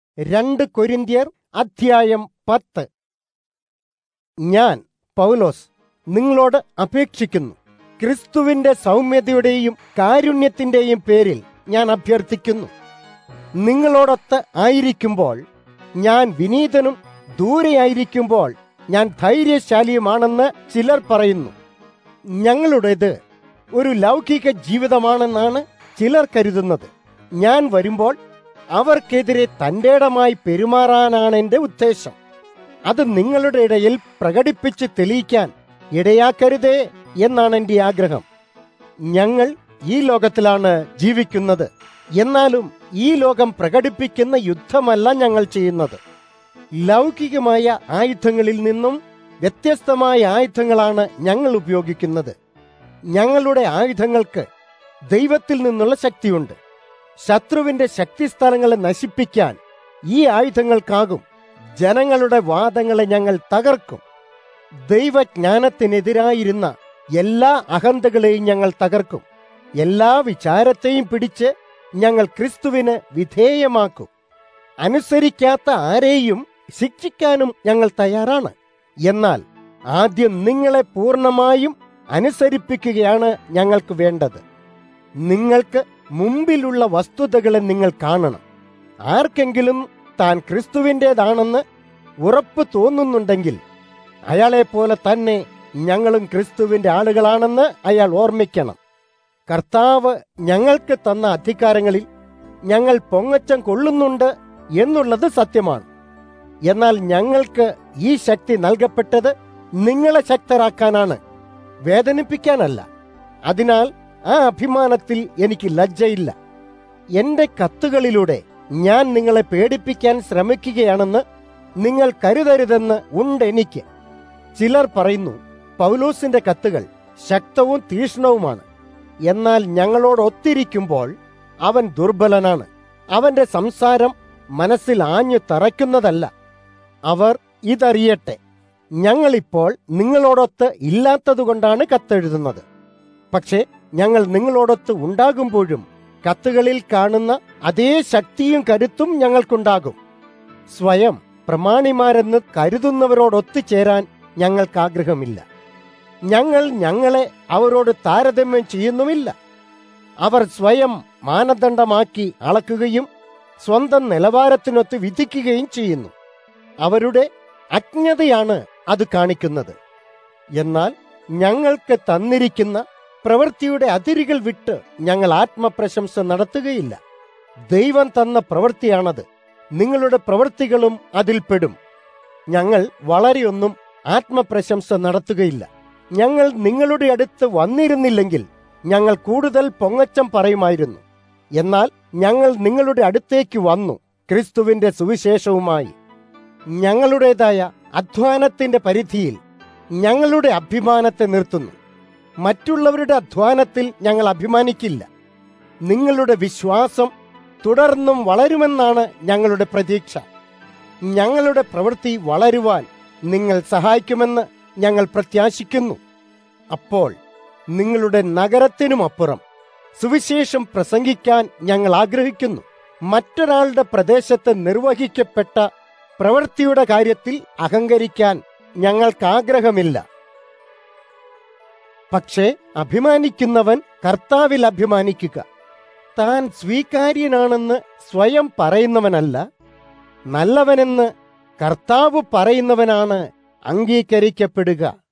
രണ്ട് കൊരിന്ത്യർ അധ്യായം പത്ത് ഞാൻ പൗലോസ് നിങ്ങളോട് അപേക്ഷിക്കുന്നു ക്രിസ്തുവിന്റെ സൗമ്യതയുടെയും കാരുണ്യത്തിന്റെയും പേരിൽ ഞാൻ അഭ്യർത്ഥിക്കുന്നു നിങ്ങളോടൊത്ത് ആയിരിക്കുമ്പോൾ ഞാൻ വിനീതനും ദൂരെയായിരിക്കുമ്പോൾ ഞാൻ ധൈര്യശാലിയുമാണെന്ന് ചിലർ പറയുന്നു ഞങ്ങളുടേത് ഒരു ലൗകിക ജീവിതമാണെന്നാണ് ചിലർ കരുതുന്നത് ഞാൻ വരുമ്പോൾ അവർക്കെതിരെ തന്റേടമായി പെരുമാറാനാണ് എന്റെ ഉദ്ദേശം അത് നിങ്ങളുടെ ഇടയിൽ പ്രകടിപ്പിച്ച് തെളിയിക്കാൻ ഇടയാക്കരുതേ എന്നാണ് എന്റെ ആഗ്രഹം ഞങ്ങൾ ഈ ലോകത്തിലാണ് ജീവിക്കുന്നത് എന്നാലും ഈ ലോകം പ്രകടിപ്പിക്കുന്ന യുദ്ധമല്ല ഞങ്ങൾ ചെയ്യുന്നത് ലൗകികമായ ആയുധങ്ങളിൽ നിന്നും വ്യത്യസ്തമായ ആയുധങ്ങളാണ് ഞങ്ങൾ ഉപയോഗിക്കുന്നത് ഞങ്ങളുടെ ആയുധങ്ങൾക്ക് ദൈവത്തിൽ നിന്നുള്ള ശക്തിയുണ്ട് ശത്രുവിന്റെ ശക്തിസ്ഥലങ്ങളെ നശിപ്പിക്കാൻ ഈ ആയുധങ്ങൾക്കാകും ജനങ്ങളുടെ വാദങ്ങളെ ഞങ്ങൾ തകർക്കും ദൈവജ്ഞാനത്തിനെതിരായിരുന്ന എല്ലാ അഹന്തകളെയും ഞങ്ങൾ തകർക്കും എല്ലാ വിചാരത്തെയും പിടിച്ച് ഞങ്ങൾ ക്രിസ്തുവിന് വിധേയമാക്കും അനുസരിക്കാത്ത ആരെയും ശിക്ഷിക്കാനും ഞങ്ങൾ തയ്യാറാണ് എന്നാൽ ആദ്യം നിങ്ങളെ പൂർണ്ണമായും അനുസരിപ്പിക്കുകയാണ് ഞങ്ങൾക്ക് വേണ്ടത് നിങ്ങൾക്ക് മുമ്പിലുള്ള വസ്തുതകളെ നിങ്ങൾ കാണണം ആർക്കെങ്കിലും താൻ ക്രിസ്തുവിൻ്റെതാണെന്ന് ഉറപ്പ് തോന്നുന്നുണ്ടെങ്കിൽ അയാളെപ്പോലെ തന്നെ ഞങ്ങളും ക്രിസ്തുവിന്റെ ആളുകളാണെന്ന് അയാൾ ഓർമ്മിക്കണം കർത്താവ് ഞങ്ങൾക്ക് തന്ന അധികാരങ്ങളിൽ ഞങ്ങൾ പൊങ്ങച്ചം കൊള്ളുന്നുണ്ട് എന്നുള്ളത് സത്യമാണ് എന്നാൽ ഞങ്ങൾക്ക് ഈ ശക്തി നൽകപ്പെട്ടത് നിങ്ങളെ ശക്തരാക്കാനാണ് വേദനിപ്പിക്കാനല്ല അതിനാൽ ആ അഭിമാനത്തിൽ എനിക്ക് ലജ്ജയില്ല എന്റെ കത്തുകളിലൂടെ ഞാൻ നിങ്ങളെ പേടിപ്പിക്കാൻ ശ്രമിക്കുകയാണെന്ന് നിങ്ങൾ കരുതരുതെന്ന് ഉണ്ട് എനിക്ക് ചിലർ പറയുന്നു പൗലോസിന്റെ കത്തുകൾ ശക്തവും തീഷ്ണവുമാണ് എന്നാൽ ഞങ്ങളോട് ഒത്തിരിക്കുമ്പോൾ അവൻ ദുർബലനാണ് അവന്റെ സംസാരം മനസ്സിൽ ആഞ്ഞു തറയ്ക്കുന്നതല്ല അവർ ഇതറിയട്ടെ ഞങ്ങളിപ്പോൾ നിങ്ങളോടൊത്ത് ഇല്ലാത്തതുകൊണ്ടാണ് കത്തെഴുതുന്നത് പക്ഷേ ഞങ്ങൾ നിങ്ങളോടൊത്ത് ഉണ്ടാകുമ്പോഴും കത്തുകളിൽ കാണുന്ന അതേ ശക്തിയും കരുത്തും ഞങ്ങൾക്കുണ്ടാകും സ്വയം പ്രമാണിമാരെന്ന് കരുതുന്നവരോടൊത്തു ചേരാൻ ഞങ്ങൾക്ക് ആഗ്രഹമില്ല ഞങ്ങൾ ഞങ്ങളെ അവരോട് താരതമ്യം ചെയ്യുന്നുമില്ല അവർ സ്വയം മാനദണ്ഡമാക്കി അളക്കുകയും സ്വന്തം നിലവാരത്തിനൊത്ത് വിധിക്കുകയും ചെയ്യുന്നു അവരുടെ അജ്ഞതയാണ് അത് കാണിക്കുന്നത് എന്നാൽ ഞങ്ങൾക്ക് തന്നിരിക്കുന്ന പ്രവൃത്തിയുടെ അതിരുകൾ വിട്ട് ഞങ്ങൾ ആത്മപ്രശംസ നടത്തുകയില്ല ദൈവം തന്ന പ്രവൃത്തിയാണത് നിങ്ങളുടെ പ്രവൃത്തികളും അതിൽപ്പെടും ഞങ്ങൾ വളരെയൊന്നും ആത്മപ്രശംസ നടത്തുകയില്ല ഞങ്ങൾ നിങ്ങളുടെ അടുത്ത് വന്നിരുന്നില്ലെങ്കിൽ ഞങ്ങൾ കൂടുതൽ പൊങ്ങച്ചം പറയുമായിരുന്നു എന്നാൽ ഞങ്ങൾ നിങ്ങളുടെ അടുത്തേക്ക് വന്നു ക്രിസ്തുവിന്റെ സുവിശേഷവുമായി ഞങ്ങളുടേതായ അധ്വാനത്തിന്റെ പരിധിയിൽ ഞങ്ങളുടെ അഭിമാനത്തെ നിർത്തുന്നു മറ്റുള്ളവരുടെ അധ്വാനത്തിൽ ഞങ്ങൾ അഭിമാനിക്കില്ല നിങ്ങളുടെ വിശ്വാസം തുടർന്നും വളരുമെന്നാണ് ഞങ്ങളുടെ പ്രതീക്ഷ ഞങ്ങളുടെ പ്രവൃത്തി വളരുവാൻ നിങ്ങൾ സഹായിക്കുമെന്ന് ഞങ്ങൾ പ്രത്യാശിക്കുന്നു അപ്പോൾ നിങ്ങളുടെ നഗരത്തിനുമപ്പുറം സുവിശേഷം പ്രസംഗിക്കാൻ ഞങ്ങൾ ആഗ്രഹിക്കുന്നു മറ്റൊരാളുടെ പ്രദേശത്ത് നിർവഹിക്കപ്പെട്ട പ്രവൃത്തിയുടെ കാര്യത്തിൽ അഹങ്കരിക്കാൻ ഞങ്ങൾക്ക് ആഗ്രഹമില്ല പക്ഷേ അഭിമാനിക്കുന്നവൻ കർത്താവിൽ അഭിമാനിക്കുക താൻ സ്വീകാര്യനാണെന്ന് സ്വയം പറയുന്നവനല്ല നല്ലവനെന്ന് കർത്താവ് പറയുന്നവനാണ് അംഗീകരിക്കപ്പെടുക